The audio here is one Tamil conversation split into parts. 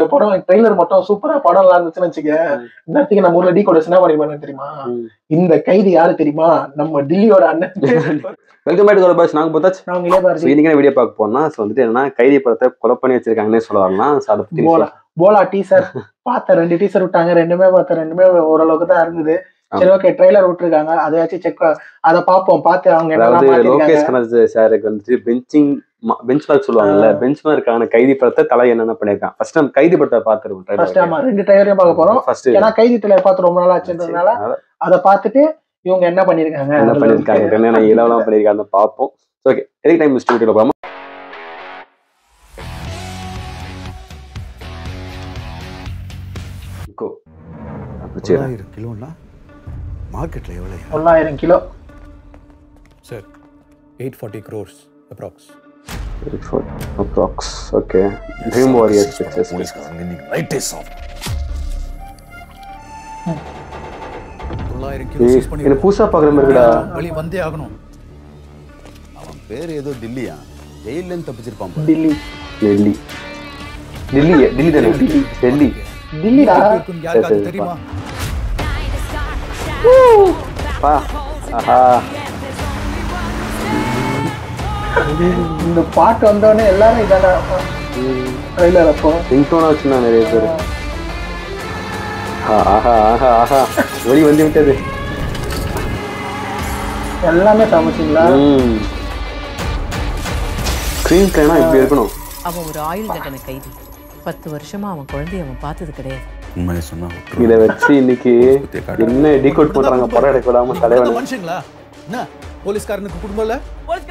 இந்த படம் ட்ரெய்லர் மட்டும் சூப்பரா படம் எல்லாம் இருந்துச்சுன்னு வச்சுக்க இன்னத்துக்கு நம்ம ஊர்ல டீ கோட என்ன பண்ணிருப்பாங்க தெரியுமா ம். இந்த கைதி யாரு தெரியுமா நம்ம டில்லியோட அண்ணன் வெல்கம் பேக் டு பாய்ஸ் நாங்க பார்த்தாச்சு நாங்களே ஸோ பாரு இன்னைக்கு வீடியோ பார்க்க போனா ஸோ வந்துட்டு என்னன்னா கைதி படத்தை கொலை பண்ணி வச்சிருக்காங்கன்னே சொல்ல வரலாம் ஸோ அதை பத்தி போலா போலா டீசர் பார்த்த ரெண்டு டீசர் விட்டாங்க ரெண்டுமே பார்த்த ரெண்டுமே ஓரளவுக்கு தான் இருந்தது சரி ஓகே ட்ரெய்லர் விட்டுருக்காங்க அதை வச்சு செக் அதை பார்ப்போம் பார்த்து அவங்க அதாவது என்னெல்லாம் லோகேஷ் மாத்திருக்காங்க கனர்ஜ் சாருக்கு வந்துட்டு பெஞ்சிங் பெஞ்ச் மார்க் சொல்லுவாங்கல்ல பெஞ்ச் மார்க்கான கைதி படத்தை தலை என்னென்ன பண்ணியிருக்கான் ஃபர்ஸ்ட் நம்ம கைதி படத்தை ஃபர்ஸ்ட் ஆமா பார்த்துருவோம் ரெண்டு ட்ரெய்லரையும் பார்க்க போறோம் ஃபர்ஸ்ட் ஏன்னா கைதி ட்ரெய்லர் பார்த்து ரொம்ப நாள் ஆச்சுன்றதுனால அதை பார்த்துட்டு இவங்க என்ன பண்ணிருக்காங்க என்ன பண்ணியிருக்காங்க என்னென்ன இளவெல்லாம் பண்ணியிருக்காங்க பார்ப்போம் ஓகே எதுக்கு டைம் மிஸ்ட் வீடியோ போகாம Go. அப்படி சரி. தொள்ளாயிரம் கிலோன்னா மார்க்கெட்டில் எவ்வளோ தொள்ளாயிரம் kilo sir eight forty crores approx Approx. Okay. Dream Warriors pictures. போலீஸ்காரங்க இன்னைக்கு லைட்டே சாப்பிடும் தொள்ளாயிரம் கிலோ ஏய், சீஸ் பண்ணி என்ன புதுசா பாக்குற மாதிரி இருக்குடா வழி வந்தே ஆகணும் அவன் பேர் ஏதோ டில்லியா ஜெயிலேருந்து தப்பிச்சிருப்பான் பாரு. டில்லி டெல்லி டெல்லி டெல்லி தானே டெல்லி டில்லிடா எப்படி இருக்குன்னு யாருக்காவது சரி, தெரியுமா பா ஆஹா இந்த பாட்டு வந்தோடனே எல்லாரும் இதாடா ட்ரெய்லர் அப்போ ரிங்டோனா வச்சுருந்தா நிறைய பேர் ஆஹா ஆஹா ஆஹா ஒளி வந்து விட்டது எல்லாமே சமைச்சிங்களா ம் ஸ்க்ரீன் பிளேனா இப்படி இருக்கணும் அவன் ஒரு ஆயுள் தண்டனை கைதி பத்து வருஷமா அவன் குழந்தைய அவன் பார்த்தது கிடையாது உண்மையை சொன்னா இதை வச்சு இன்னைக்கு என்ன டீகோட் பண்றாங்க படம் எடுக்க விடாம தலைவன் மனுஷங்களா என்ன போலீஸ்காரனுக்கு குடும்பம் இல்ல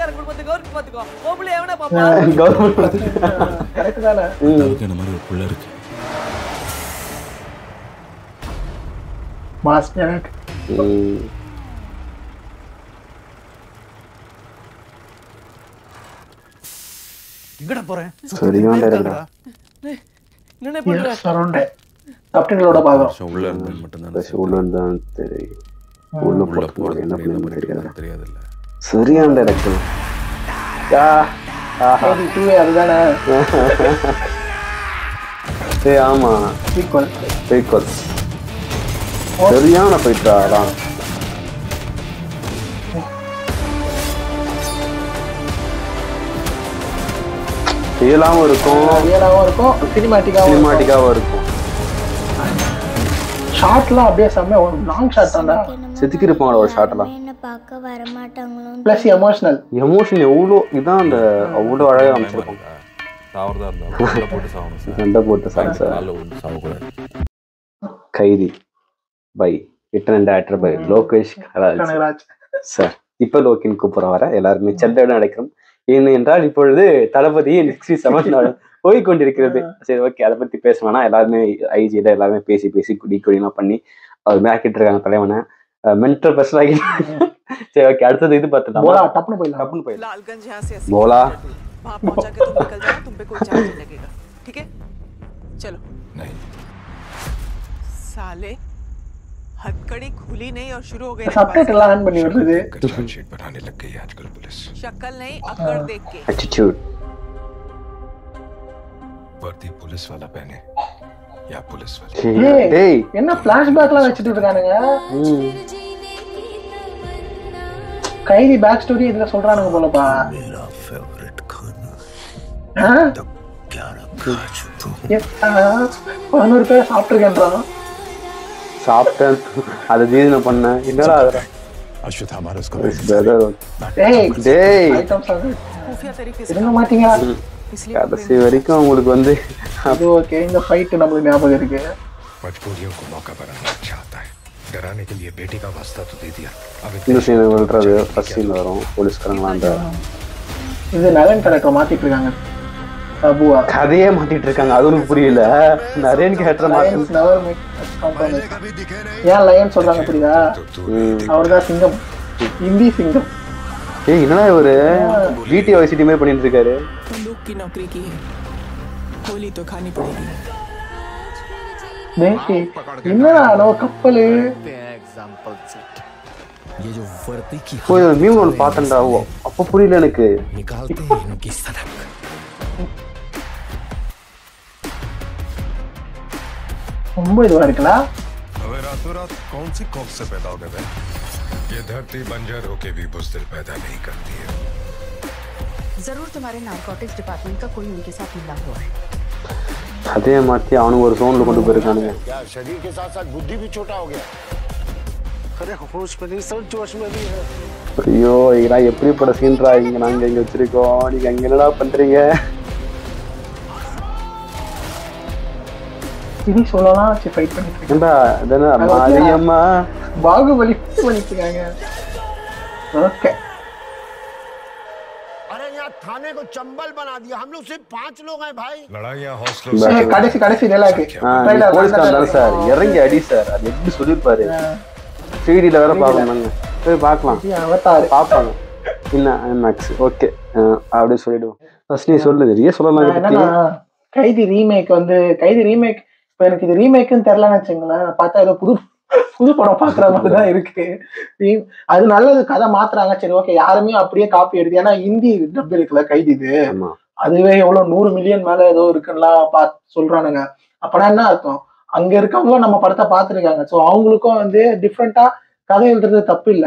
கவர்மெண்ட் கரெக்ட் தானே இந்த மாதிரி ஒரு புள்ள இருக்கு மாஸ் ஜனக் எங்கடா போறேன் சரியான director. சரௌண்டே சப்டைட்டிலோட பாக்குறோம் வருஷம் உள்ள இருந்தது மட்டும்தான் உள்ள இருந்தான் தெரியும் உள்ள உள்ள போறது போறது என்ன என்ன பண்ணி தெரியாது தெரியாதுல்ல சரியான டேரக்டர் ஆஹா டூவே அதுதானே ஏய் ஆமா ஈக்குவல் சீக்வல் சரியான போயிட்டா அதான் ரியலாவும் இருக்கும் ரியலாவும் இருக்கும் சினிமாட்டிக்காவும் இருக்கும் சினிமாட்டிக்காவும் இருக்கும் ஷார்ட்லாம் அப்படியே செம்ம லாங் ஷாட் தான்டா செதுக்கி இருப்பாங்களா ஒரு ஷாட் எல்லாம் என்ன பார்க்க வரமாட்டாங்களோ பிளஸ் எமோஷனல் எமோஷன் எவ்வளோ இதான் அந்த அவ்வளோ அழகாக அமைச்சிருப்பாங்க சாவறதா இருந்தா உள்ள போட்டு சாவணும் சார் சண்டை போட்டு சாங் சார் காலில் விழுந்து சாவக்கூடாது Kaithi by written and actor by Lokesh கராஜ் கனகராஜ் சார் இப்ப லோக்கின் கூப்பிட வர எல்லாருமே சென்னையுடன் நடக்கிறோம் ஏன் என்றால் இப்பொழுது தளபதி சிக்ஸ்டி செவன் போய் கொண்டிருக்கிறது சரி ஓகே அதை பத்தி பேச வேணாம் எல்லாருமே ஐஜியில எல்லாருமே பேசி பேசி குடி குடிலாம் பண்ணி அவர் மேக்கிட்டு இருக்காங்க தலைவனை மென்டல் பர்சன் ஆகி சரி ஓகே அடுத்தது இது போலா பார்த்துட்டோம் டப்புனு போயிடலாம் டப்புன்னு போயிடலாம் लालगंज यहाँ से बोला। वहाँ पहुंचा के तुम निकल जाओ तुम पे कोई चार्ज नहीं लगेगा ठीक है चलो नहीं साले हथकड़ी खुली नहीं और शुरू हो गई சப்டைட்டில் எல்லாம் ஆன் பண்ணி விடுறது चार्जशीट बनाने लग गई है आजकल पुलिस शक्ल नहीं अकड़ देख के attitude वर्दी पुलिस वाला पहने या पुलिस वाले ஏய், டேய் என்ன பிளாஷ்பேக்லாம் வச்சுட்டு இருக்கானுங்க ம். கைதி பேக் ஸ்டோரி இதுல சொல்றானுங்க போலப்பா ஆ? ஏப்பா, பதினோரு பேர் சாப்பிட்டுருக்கேன்றான் சாப்பிட்டேன் அதை ஜீரண பண்ணேன் என்னடா அதெல்லாம் अश्वत्थामा उसको brother. டேய் டேய் ஐட்டம்ஸ் खुफिया तरीके से இருங்க மாட்டீங்களா इसलिए கடைசி வரைக்கும் உங்களுக்கு வந்து அது ஓகே இந்த ஃபைட் நம்மளுக்கு ஞாபகம் இருக்கு मजबूरियों को मौका बनाना चाहता है डराने के लिए बेटी का वास्ता तो दे दिया अब இந்த சீன் விழுறது ஃபர்ஸ்ட் சீன் வரும் போலீஸ்காரங்களாம் அந்த இது நலன் கேரக்டர் மாத்திட்டு இருக்காங்க தபுவா கதையே மாத்திட்டு இருக்காங்க அது உனக்கு புரியல நரேன் கேரக்டர் மாத்தி லயன்ஸ் நெவர் மேக் காம்ப்ரமைஸ் ஏன் லயன் சொல்றாங்க புரியுதா அவர்தான் சிங்கம் இந்தி சிங்கம் ஏய் என்னடா இவரு ஜிடி வைசிட்டி மாதிரி பண்ணிட்டு இருக்காரு बंदूक की नौकरी की है गोली तो खानी पड़ेगी டேய் என்னடா நம்ம கப்பலு ये जो वर्दी की ஓ இது மீம் ஒன்று பார்த்தேன்டா ஓ அப்போ புரியல எனக்கு निकालते हैं इनकी सनक ரொம்ப இதுவா இருக்குல்ல अबे रातों रात कौन सी कौन से पैदा हो गए बे? ये धरती बंजर होके भी बुजदिल पैदा नहीं करती है जरूर तुम्हारे नारकोटिक्स डिपार्टमेंट का कोई उनके साथ मिला हुआ है அதே மாத்தி அவனுக்கு ஒரு சோன்ல கொண்டு போயிருக்கானுங்க क्या शरीर के साथ साथ बुद्धि भी छोटा हो गया अरे होश में नहीं सब जोश में भी है ஐயோ இதெல்லாம் எப்படிப்பட்ட சீன்றா இங்க நாங்க இங்க வச்சிருக்கோம் நீங்க அங்க என்னடா பண்றீங்க இனி சொல்லலாம் வச்சு ஃபைட் பண்ணிட்டு இருக்காங்க. ஏண்டா இதென்ன மாரியம்மா பாகுபலி பண்ணிட்டு இருக்காங்க ஓகே अरे यहाँ थाने को चंबल बना दिया हम लोग सिर्फ पांच लोग हैं भाई लड़ाइयाँ हौसलों बस। से ஏய், கடைசி கடைசி டைலாக் ஆ, நீ போலீஸ்காரன் தானே சார் இறங்கி அடி சார் அது எப்படி சொல்லியிருப்பாரு த்ரீடியில் வேற பார்க்கணும் நாங்க போய் பார்க்கலாம் அவத்தாரு பார்ப்பாங்க என்ன மேக்ஸ் ஓகே அப்படியே சொல்லிடுவோம் ஃபர்ஸ்ட் நீ சொல்லு நிறைய சொல்லலாம் இதை பத்தி என்னன்னா கைதி ரீமேக் வந்து கைதி ரீமேக் இப்ப எனக்கு இது ரீமேக்னு தெரியலன்னு வச்சுங்களேன் பார்த்தா ஏதோ புது புது படம் பாக்குற மாதிரி தான் இருக்கு Re- அது நல்லது கதை மாத்துறாங்க சரி ஓகே யாருமே அப்படியே காப்பி எடுத்து ஏன்னா ஹிந்தி டப் இருக்குல்ல கைதி இது ஆமா அதுவே எவ்வளவு நூறு மில்லியன் மேல ஏதோ இருக்குன்னுலாம் பாத் சொல்றானுங்க அப்பனா என்ன அர்த்தம் அங்க இருக்கவங்களும் நம்ம படத்தை பார்த்துருக்காங்க ஸோ அவங்களுக்கும் வந்து டிஃப்ரெண்டா கதை எழுதுறது தப்பு இல்ல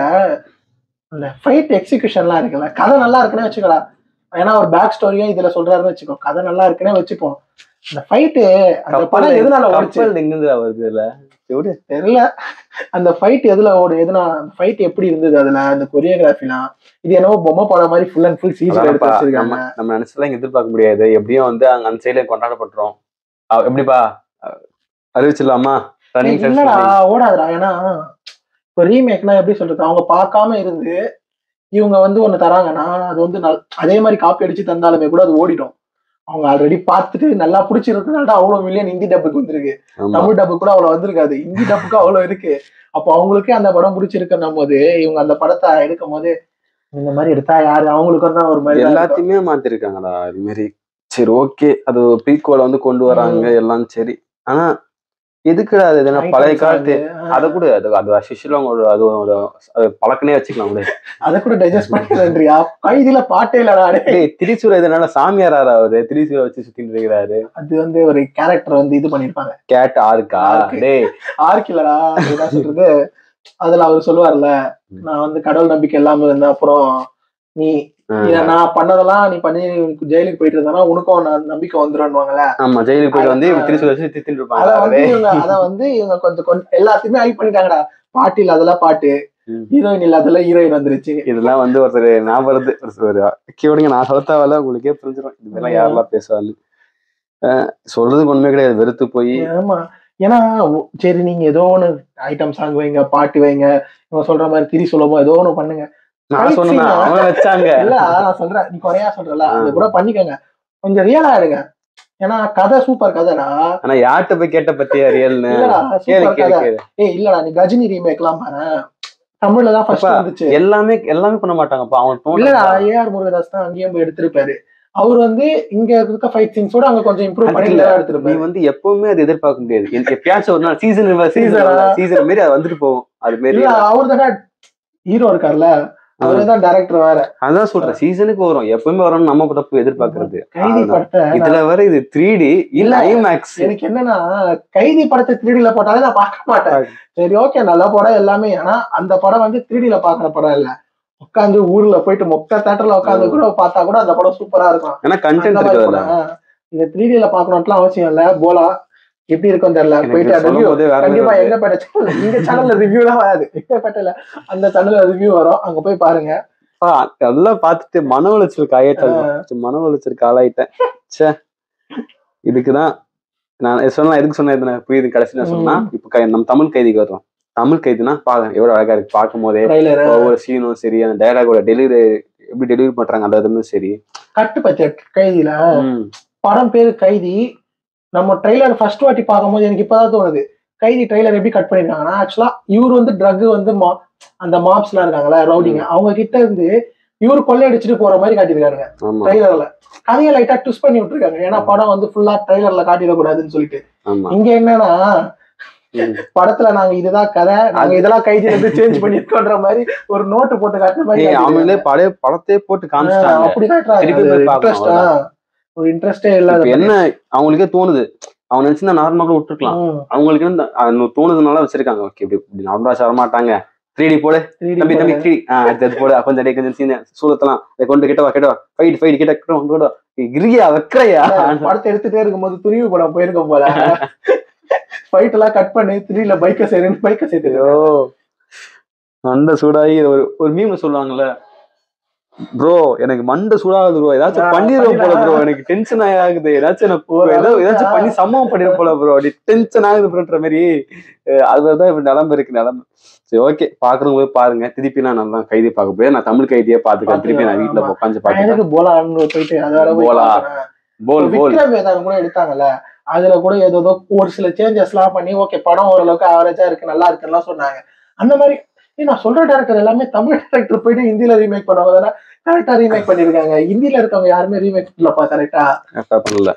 இந்த ஃபைட் எக்ஸிகியூஷன்லாம் இருக்குல்ல கதை நல்லா இருக்குன்னே வச்சுக்கடா ஏன்னா ஒரு பேக் ஸ்டோரியும் இதுல சொல்றாருன்னு வச்சுக்கோ கதை நல்லா இருக்குன்னே வச்சுப்போம் இந்த ஃபைட்டு அந்த படம் எதனால ஓடிச்சு கப்பல் எங்கிருந்து வருது இல்ல எப்படி தெரியல அந்த ஃபைட் எதுல ஓடு எதுனா ஃபைட் எப்படி இருந்தது அதுல அந்த கொரியோகிராஃபிலாம் இது என்னவோ பொம்மை படம் மாதிரி ஃபுல் அண்ட் ஃபுல் சீஜி எடுத்து அதான்ப்பா, வச்சிருக்காங்க நம்ம நம்ம நினைச்சலாம் இங்க எதிர்பார்க்க முடியாது எப்படியும் வந்து அங்க அந்த சைடுல கொண்டாடப்படுறோம் அஹ் எப்படிப்பா அஹ் அறிவிச்சிடலாமா ரன்னிங் ஏய், இல்லடா ஓடாதுடா ஏன்னா இப்போ ரீமேக்னா எப்படி சொல்றது அவங்க பார்க்காம இருந்து இவங்க வந்து ஒண்ணு தராங்கன்னா அது வந்து நல்- அதே மாதிரி காப்பி அடிச்சு தந்தாலுமே கூட அது ஓடிடும் அவங்க ஆல்ரெடி பார்த்துட்டு நல்லா பிடிச்சிருக்கனால தான் அவ்வளவு மில்லியன் ஹிந்தி டப்புக்கு வந்திருக்கு தமிழ் டப்பு கூட அவ்வளவு வந்திருக்காது ஹிந்தி டப்புக்கு அவ்வளவு இருக்கு அப்போ அவங்களுக்கே அந்த படம் பிடிச்சிருக்குன்னும் போது இவங்க அந்த படத்தை எடுக்கும் போது இந்த மாதிரி எடுத்தா யாரு அவங்களுக்கும் தான் ஒரு மாதிரி தான் இருக்கும். எல்லாத்தையுமே மாத்திருக்காங்கடா இது மாதிரி சரி ஓகே அது ப்ரீக்வல் வந்து கொண்டு வராங்க எல்லாம் சரி ஆனா எதுக்குடா அது எதுனா பழைய Items காலத்து ஆ, அதை கூட அது அது அசிஷியல் அவங்க ஒரு- அது ஒரு அது பழக்கனே வச்சுக்கலாம் கூட அதை கூட டைஜஸ்ட் பண்ணிக்கிறேன்றியா கைதில பாட்டே இல்லடா டேய். டேய் திரிசூர் இதனால சாமியாரா அவரு திரிசூரை வச்சு சுத்திட்டு இருக்கிறாரு அது வந்து ஒரு கேரக்டர் வந்து இது பண்ணிருப்பாங்க கேட் ஆருக்கா ஆருக்கு. டேய் ஆர்க் இல்லடா அது என்ன சொல்றது அதுல அவர் சொல்லுவார்ல நான் வந்து கடவுள் நம்பிக்கை இல்லாம இருந்தேன் அப்புறம் நீ இத நான் பண்ணதெல்லாம் நீ பண்ணி ஜெயிலுக்கு போயிட்டு இருந்தா உனக்கும் நான் நம்பிக்கை வந்துருவாங்கல்ல ஆமா ஜெயிலுக்கு போயிட்டு வந்து இவங்க திரிசூர் வச்சு தித்திட்டு அத வந்து இருப்பாங்க இவங்க அத வந்து இவங்க கொஞ்சம் கொஞ்சம் எல்லாத்தையுமே ஹைப் பண்ணிட்டாங்கடா பாட்டு இல்லாதெல்லாம் பாட்டு ம். ஹீரோயின் இல்லாதெல்லாம் ஹீரோயின் வந்துருச்சு இதெல்லாம் வந்து ஒருத்தர் ஞாபகம் வருது ஒரு கேவடுங்க நான் சொல்லத்தாவல உங்களுக்கே புரிஞ்சிடும் இதெல்லாம் யாரெல்லாம் பேசுவாங்க அஹ் சொல்றதுக்கு ஒண்ணுமே கிடையாது வெறுத்து போய் ஆமா ஏன்னா ஒ- சரி நீங்க ஏதோ ஒண்ணு ஐட்டம் சாங் வைங்க பாட்டு வைங்க இவங்க சொல்ற மாதிரி திரி சொல்லமோ ஏதோ ஒண்ணு பண்ணுங்க நான் Fight சொன்னேன் scene ஆ? அவங்க வச்சாங்க இல்ல நான் சொல்றேன் நீ குறையா சொல்றல அது ஆ. கூட பண்ணிக்கோங்க கொஞ்சம் ரியலா எடுங்க ஏன்னா கதை சூப்பர் கதைடா ஆனா யார்கிட்ட போய் கேட்ட பத்தியா ரியல்னு இல்லடா கேளு சூப்பர் கேளு கதை கேளு ஏய் இல்லடா நீ கஜினி ரீமேக் எல்லாம் பாரு தமிழ்ல தான் ஃபர்ஸ்ட் அப்பா, வந்துச்சு எல்லாமே எல்லாமே பண்ண மாட்டாங்கப்பா அவன் இல்லடா தோணுது ஏஆர் முருகதாஸ் தான் அங்கேயும் போய் எடுத்திருப்பாரு அவர் வந்து இங்க இருக்க ஃபைட் சீன்ஸோட அங்க கொஞ்சம் இம்ப்ரூவ் அது பண்ணி இல்ல. தான் நீ எடுத்திருப்பாரு வந்து எப்பவுமே அது எதிர்பார்க்க முடியாது எனக்கு எப்பயாச்சும் ஒரு நாள் சீசன் Season ஆ? சீசன் மாரி அது வந்துட்டு போகும் அது மாரி இல்ல அவர் தானே ஹீரோ இருக்கார்ல அவரு தான் டைரக்டர் வேற அதான் சொல்றேன் சீசனுக்கு வரும் எப்பவுமே வரும்னு நம்ம தப்பு எதிர்பார்க்கறது கைதி அதான். படத்தை நான் இதுல வர இது த்ரீ டி இல்ல இல்ல. ஐமேக்ஸ் எனக்கு என்னன்னா கைதி படத்தை த்ரீடில போட்டாலே நான் பார்க்க மாட்டேன் சரி ஓகே நல்ல படம் எல்லாமே ஆனா அந்த படம் வந்து த்ரீடில பாக்குற படம் இல்ல உட்காந்து ஊர்ல போயிட்டு மொக்க தேட்டர்ல உட்காந்து கூட பார்த்தா கூட அந்த படம் சூப்பரா இருக்கும் ஏன்னா கண்டென்ட் அந்த மாதிரி இருக்கு அதுல படம். ஆ. இந்த த்ரீடில பாக்கணும்ட்டுலாம் அவசியம் இல்ல போலாம் எப்படி இருக்கும் தெரியல எனக்கு போயிட்டு சொல்லும் ரிவ்யூ போதே வேற கண்டிப்பா மாதிரி எங்க பேட்ட சேனல் இந்த சேனல்ல ரிவ்யூ தான் வராது எங்க பேட்டல அந்த சேனல்ல ரிவ்யூ வரும் அங்க போய் பாருங்க அப்பா, எல்லாம் பார்த்துட்டு மன உளைச்சலுக்கு ஆயிட்டேன் மன உளைச்சலுக்கு ஆளாயிட்டேன் ச்சே இதுக்குதான் நான் சொன்னா எதுக்கு சொன்னேன் இது நான் புரியுது கடைசி நான் சொன்னா இப்ப கை- நம்ம தமிழ் கைதிக்கு வர்றோம் தமிழ் கைதினா பாருங்க எவ்வளவு அழகா இருக்கு பார்க்கும் போதே ட்ரைலர் ஒவ்வொரு சீனும் சரி அந்த டயலாகோட டெலிவரி எப்படி டெலிவரி பண்றாங்க அந்த இதுவும் சரி கட்டு பச்சை கைதில ம். படம் பேரு கைதி நம்ம ட்ரைலர் ஃபர்ஸ்ட் வாட்டி பார்க்கும்போது எனக்கு இப்பதான் தோணுது கைதி ட்ரைலர் எப்படி கட் பண்ணிருக்காங்கன்னா ஆக்சுவலா இவர் வந்து ட்ரக் வந்து ma- அந்த மாப்ஸ் எல்லாம் இருக்காங்களா ரவுடிங்க அவங்க கிட்ட இருந்து இவர் கொள்ளையடிச்சிட்டு போற மாதிரி காட்டியிருக்காருங்க ஆமா ட்ரைலர்ல கதையை லைட்டா ட்விஸ்ட் பண்ணி விட்டுருக்காங்க ஏன்னா படம் வந்து ஃபுல்லா ட்ரைலர்ல காட்டிடக்கூடாதுன்னு சொல்லிட்டு ஆமா இங்க என்னன்னா ம். படத்துல நாங்க இதுதான் கதை நாங்க இதெல்லாம் கைதில இருந்து சேஞ்ச் பண்ணிருக்கோன்ற மாதிரி ஒரு நோட்டு போட்டு காட்டுற மாதிரி ஏய், அவங்களே காட்டியிருக்காங்க. பழைய படத்தையே போட்டு ஆ, காமிச்சிட்டாங்க அப்படி காட்டுறாங்க திருப்பி போய் பார்க்கணும், இன்ட்ரெஸ்டா ஒரு இன்ட்ரெஸ்டே இல்லாத இப்ப என்ன அவங்களுக்கே தோணுது அவங்க நினைச்சிருந்தா நார்மலாக கூட விட்டுருக்கலாம் ம். அவங்களுக்கு வந்து அந்த தோணுதுனால வச்சிருக்காங்க ஓகே இப்படி இப்படி நார்மலா வர மாட்டாங்க த்ரீ டி போடு 3D தம்பி தம்பி போடுங்க. த்ரீ ஆ அடுத்து அது போடு கொஞ்சம் அடி கொஞ்சம் சீன சூரத்தலாம் இதை கொண்டு கிட்ட வா கிட்ட வா ஃபைட் ஃபைட் கிட்ட கிட்ட கொண்டு வா கிரியா வைக்கிறையா படத்தை எடுத்துட்டே இருக்கும்போது துணிவு படம் போயிருக்கோம் போல ஃபைட் எல்லாம் கட் பண்ணி த்ரீல பைக்கை சேர்ந்து பைக்கை சேர்த்து ஐயோ மண்டை சூடாகி ஒரு ஒரு மீம்ல சொல்லுவாங்கல்ல ப்ரோ எனக்கு மண்டை சூடாகுது ப்ரோ ஏதாச்சும் ஆ, பண்ணிடுவோம் போல பண்ணிடலாம். ப்ரோ எனக்கு டென்ஷன் ஆகுது ஏதாச்சும் எனக்கு ஒரு ஏதோ அளவுக்கு ஏதாச்சும் பண்ணி சம்பவம் பண்ணிடும் போல ப்ரோ அப்படி டென்ஷன் ஆகுது ப்ரோன்ற மாதிரி அஹ் அதுதான் இப்ப நிலம்பு இருக்கு நிலம்பு சரி ஓகே பாக்குறவங்க போய் பாருங்க திருப்பி நான் நல்லா கைதி பார்க்க முடியாது நான் தமிழ் கைதியே பாத்துக்கிறேன் திருப்பி நான் வீட்டுல ஆமா. உட்காந்து நான் பாத்துக்கிறேன் எதுக்கு போலான்னு போயிட்டு அதை வேற போய் போலா. பார்க்கறேன். போல் போல் விக்ரம் வேதாளம் கூட எடுத்தாங்கல்ல அதுல கூட ஏதோ ஏதோ ஒரு சில சேஞ்சஸ் எல்லாம் பண்ணி ஓகே படம் ஓரளவுக்கு ஆவரேஜா இருக்கு நல்லா இருக்குன்னு சொன்னாங்க அந்த மாதிரி ஏய், நான் சொல்ற டேரக்டர் எல்லாமே தமிழ் டேரக்டர் போயிட்டு ஹிந்தில ரீமேக் பண்ணுவாங்க தானே கரெக்டா ரீமேக் பண்ணிருக்காங்க ஹிந்தில இருக்கவங்க யாருமே ரீமேக் பண்ணலப்பா கரெக்டா கரெக்டா பண்ணல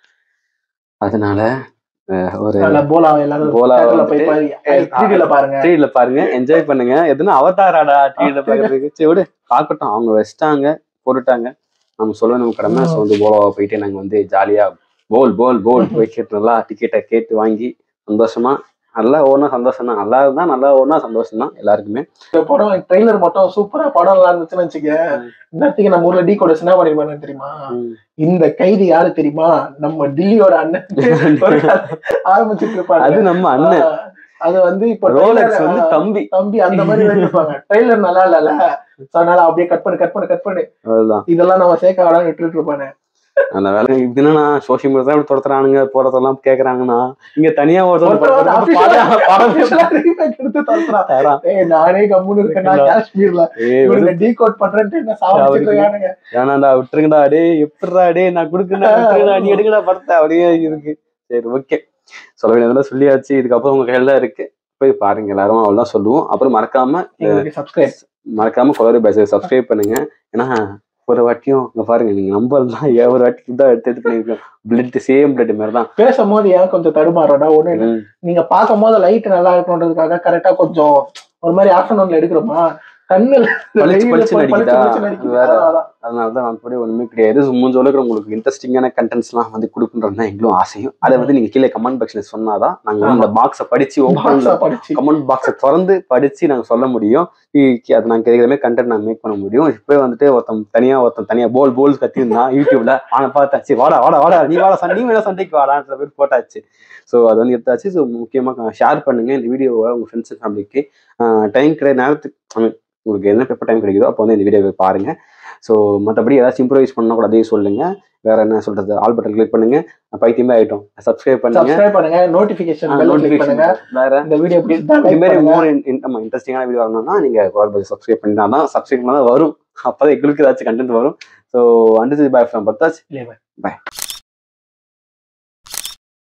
அதனால அஹ், ஒரு அதனால போலா எல்லாரும் போலா theatreல போய் வந்துட்டு, பாருங்க த்ரீடில பாருங்க த்ரீல பாருங்க என்ஜாய் பண்ணுங்க எதுனா அவதாராடா த்ரீல பாக்குறதுக்கு சரி விடு பார்க்கட்டும் அவங்க வச்சிட்டாங்க போட்டுட்டாங்க நம்ம சொல்ல நம்ம கடமை ஸோ வந்து போலோவா போயிட்டு நாங்க வந்து ஜாலியா போல் போல் போல் போய் கேட்டு நல்லா டிக்கெட்டை கேட்டு வாங்கி சந்தோஷமா நல்லா ஓனா சந்தோஷம் தான் நல்லா இருந்தா நல்லா ஓனா சந்தோஷம் தான் எல்லாருக்குமே இந்த படம் ட்ரெய்லர் மட்டும் சூப்பரா படம் நல்லா இருந்துச்சுன்னு வச்சுக்க நேரத்துக்கு நம்ம ஊர்ல டீ கூட என்ன பண்ணிருப்பாங்க தெரியுமா ம். இந்த கைதி யாரு தெரியுமா நம்ம டில்லியோட அண்ணன் ஒரு கதை ஆரம்பிச்சுட்டு இருப்பாங்க அது நம்ம அண்ணன் ஆ, அது வந்து இப்ப ரோலெக்ஸ் trailer, வந்து ஆ, தம்பி தம்பி அந்த மாதிரி வச்சிருப்பாங்க ட்ரெய்லர் நல்லா இல்லல So, அதனால அப்படியே கட் பண்ணு கட் பண்ணு கட் பண்ணு அதுதான் இதெல்லாம் நம்ம சேர்க்க வேடாம் விட்டுட்டு இருப்பானே அந்த வேலை இது என்னன்னா சோசியல் மீடியா இப்படி துரத்துறானுங்க போறதெல்லாம் கேக்குறாங்கன்னா இங்க தனியா ஒருத்தர் ஒருத்தர் வந்து படம் official- படம் official ஆ remake எடுத்து தரத்துறான். தரான். ஏய், நானே கம்முன்னு இருக்கேன்டா காஷ்மீர்ல ஏய், இவனுங்க டீகோட் பண்றேன்ட்டு என்ன சாவடிச்சிட்டு இருக்கானுங்க வேணாண்டா விட்டுருங்கடா டேய் எப்படிடா டேய் நான் கொடுக்குறேன் விட்டுருங்கடா நீ எடுங்கடா படத்தை அப்படியே இருக்கு சரி ஓகே சொல்ல வேண்டியதெல்லாம் சொல்லியாச்சு இதுக்கப்புறம் உங்க கையில தான் இருக்கு போய் பாருங்க எல்லாரும் அவ்வளவுதான் சொல்லுவோம் அப்புறம் மறக்காம எங்களுக்கு சப்ஸ்கிரைப் மறக்காம கொலரி பேச சப்ஸ்கிரைப் பண்ணுங்க ஏன்னா ஒரு வாட்டியும் இங்க பாருங்க நீங்க நம்பர் தான் ஒரு வாட்டி தான் எடுத்து எடுத்து பண்ணிருக்கோம் பிளட் சேம் பிளட் மாதிரி தான் பேசும்போது ஏன் கொஞ்சம் தடுமாறோம்டா ஒண்ணு இல்ல ம். நீங்க பார்க்கும் போது லைட் நல்லா இருக்கணுன்றதுக்காக கரெக்டா கொஞ்சம் ஒரு மாதிரி ஆஃப்டர்நூன்ல எடுக்கிறோமா கண்ணுல பளிச்சு வெயில்ல பளிச்சு போய் நடிக்குதா? பளிச்சு நடிக்குது. வேற. அதான், அதான். அதனாலதான் மற்றபடி ஒண்ணுமே கிடையாது மூஞ்ச அளவுக்கு உங்களுக்கு இன்ட்ரெஸ்டிங்கான கண்டென்ட்ஸ்லாம் வந்து கொடுக்குன்றது தான் எங்களும் ஆசையும் அதை வந்து நீங்க கீழே கமெண்ட் பாக்ஸ்ல சொன்னாதான் நாங்க வந்து இந்த பாக்ஸை படிச்சு Box ஓப்பன்ல ஆ படிச்சு. கமெண்ட் பாக்ஸை திறந்து படிச்சு நாங்க சொல்ல முடியும் இ- அது நாங்க கேட்குற மாதிரி கண்டென்ட் நாங்க மேக் பண்ண முடியும் இப்போ வந்துட்டு ஒருத்தன் தனியா ஒருத்தன் தனியா போல் போல் கத்திருந்தான் யூடியூப்ல ஆனா பார்த்தாச்சு வாடா வாடா வாடா நீ வாடா சண்டை நீ வேணா சண்டைக்கு வாடான்ற பேர் போட்டாச்சு ஸோ அது வந்து எடுத்தாச்சு ஸோ முக்கியமாக ஷேர் பண்ணுங்க இந்த வீடியோவை உங்க ஃப்ரெண்ட்ஸ் ஃபேமிலிக்கு டைம் கிடையாது நேரத்துக்கு I mean, உங்களுக்கு என்ன எப்போ டைம் கிடைக்குதோ அப்போ வந்து இந்த வீடியோவை பாருங்க ஸோ மற்றபடி ஏதாச்சும் இம்ப்ரூவைஸ் பண்ணா கூட அதையும் சொல்லுங்க வேற என்ன சொல்றது ஆல் பட்டன் கிளிக் பண்ணுங்க பைத்தியமே ஆயிட்டோம் சப்ஸ்கிரைப் பண்ணுங்க சப்ஸ்கிரைப் பண்ணுங்க நோட்டிபிகேஷன் பெல் கிளிக் notification பண்ணுங்க வேற இந்த வீடியோ பிடிச்சிருந்தா இது லைக் மாதிரி பண்ணுங்க மோர் நம்ம இன்ட்ரெஸ்டிங்கான வீடியோ வரணும்னா நீங்க சப்ஸ்கிரைப் பண்ணினா தான் சப்ஸ்கிரைப் பண்ணா தான் வரும் அப்பதான் எங்களுக்கு ஏதாச்சும் கண்டென்ட் வரும் ஸோ அண்டர் பாய் ஃப்ரம் பத்தாச்சு இல்லையா? பாய்